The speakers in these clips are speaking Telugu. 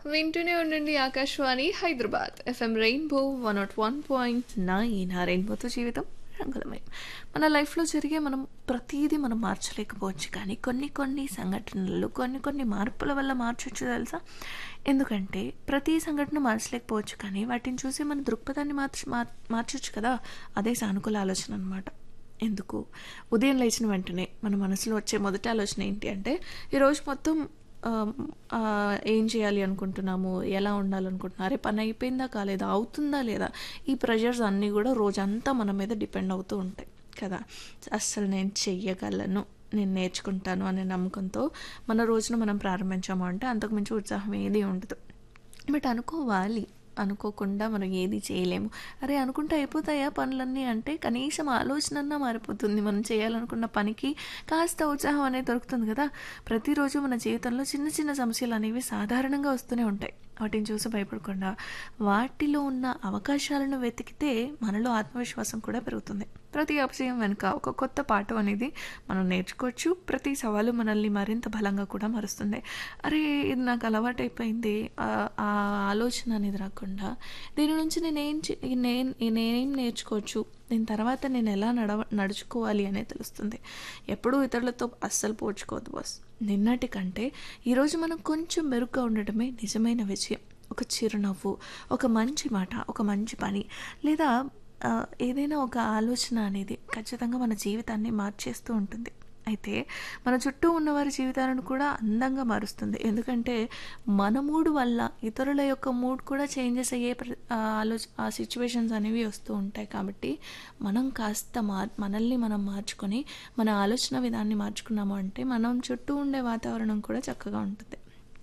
వింటూనే ఉండండి Akashvani Hyderabad FM rainbow one naught one point nine ఆ రెయిన్బోతో జీవితం రంగులమయం మన లైఫ్లో జరిగే మనం ప్రతిదీ మనం మార్చలేకపోవచ్చు కానీ కొన్ని కొన్ని సంఘటనలు కొన్ని కొన్ని మార్పుల వల్ల మార్చొచ్చు తెలుసా ఎందుకంటే ప్రతి సంఘటన మార్చలేకపోవచ్చు కానీ వాటిని చూసి మన దృక్పథాన్ని మార్చ మార్ మార్చొచ్చు కదా అదే సానుకూల ఆలోచన అనమాట ఎందుకు ఉదయం లేచిన వెంటనే మన మనసులో వచ్చే మొదటి ఆలోచన ఏంటి అంటే ఈరోజు మొత్తం ఆ, ఆ, ఏం చేయాలి అనుకుంటున్నాము ఎలా ఉండాలనుకుంటున్నాము అరే పని అయిపోయిందా కాలేదా అవుతుందా లేదా ఈ ప్రెషర్స్ అన్నీ కూడా రోజంతా మన మీద డిపెండ్ అవుతూ ఉంటాయి కదా అస్సలు నేను చెయ్యగలను నేను నేర్చుకుంటాను అనే నమ్మకంతో మన రోజున మనం ప్రారంభించాము అంటే అంతకుమించి ఉత్సాహం ఏది ఉండదు బట్ అనుకోవాలి అనుకోకుండా మనం ఏది చేయలేము అరే అనుకుంటే అయిపోతాయా పనులన్నీ అంటే కనీసం ఆలోచన మారిపోతుంది మనం చేయాలనుకున్న పనికి కాస్త ఉత్సాహం అనేది దొరుకుతుంది కదా ప్రతిరోజు మన జీవితంలో చిన్న చిన్న సమస్యలు అనేవి సాధారణంగా వస్తూనే ఉంటాయి వాటిని చూసి భయపడకుండా వాటిలో ఉన్న అవకాశాలను వెతికితే మనలో ఆత్మవిశ్వాసం కూడా పెరుగుతుంది ప్రతి అపజయం వెనుక ఒక కొత్త పాఠం అనేది మనం నేర్చుకోవచ్చు ప్రతి సవాలు మనల్ని మరింత బలంగా కూడా మారుస్తుంది అరే ఇది నాకు అలవాటైపోయింది ఆ- ఆ ఆలోచన అనేది రాకుండా దీని నుంచి నేనేం చే- నేను నేనేం నేర్చుకోవచ్చు దీని తర్వాత నేను ఎలా నడవ నడుచుకోవాలి అనేది తెలుస్తుంది ఎప్పుడూ ఇతరులతో అస్సలు పోల్చుకోవద్దు బాస్ నిన్నటి కంటే ఈరోజు మనం కొంచెం మెరుగ్గా ఉండటమే నిజమైన విజయం ఒక చిరునవ్వు ఒక మంచి మాట ఒక మంచి పని లేదా ఆ, ఏదైనా ఒక ఆలోచన అనేది ఖచ్చితంగా మన జీవితాన్ని మార్చేస్తూ ఉంటుంది అయితే మన చుట్టూ ఉన్నవారి జీవితాలను కూడా అందంగా మారుస్తుంది ఎందుకంటే మన మూడ్ వల్ల ఇతరుల యొక్క మూడ్ కూడా చేంజెస్ అయ్యే ప్ర- ఆ ఆలోచ ఆ సిచ్యువేషన్స్ అనేవి వస్తూ ఉంటాయి కాబట్టి మనం కాస్త మార్ మనల్ని మనం మార్చుకొని మన ఆలోచన విధాన్ని మార్చుకున్నాము అంటే మనం చుట్టూ ఉండే వాతావరణం కూడా చక్కగా ఉంటుంది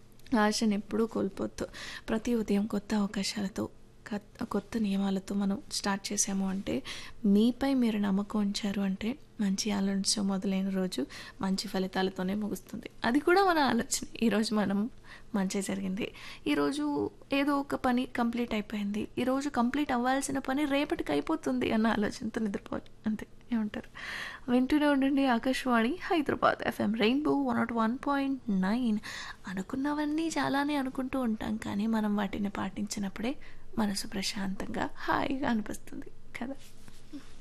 ఆశను ఎప్పుడూ కోల్పోవద్దు ప్రతి ఉదయం కొత్త అవకాశాలతో కత్- కొత్త నియమాలతో మనం స్టార్ట్ చేసాము అంటే మీపై మీరు నమ్మకం ఉంచారు అంటే మంచి ఆలోచన మొదలైన రోజు మంచి ఫలితాలతోనే ముగుస్తుంది అది కూడా మన ఆలోచన ఈరోజు మనం మంచి జరిగింది ఈరోజు ఏదో ఒక పని కంప్లీట్ అయిపోయింది ఈరోజు కంప్లీట్ అవ్వాల్సిన పని రేపటికి అయిపోతుంది అన్న ఆలోచనతో నిద్రపోవాలి అంతే ఏమంటారు వింటూనే ఉండండి Akashvani Hyderabad FM rainbow one naught one point nine అనుకున్నవన్నీ చాలానే అనుకుంటూ ఉంటాం కానీ మనం వాటిని పాటించినప్పుడే మనసు ప్రశాంతంగా హాయిగా అనిపిస్తుంది కదా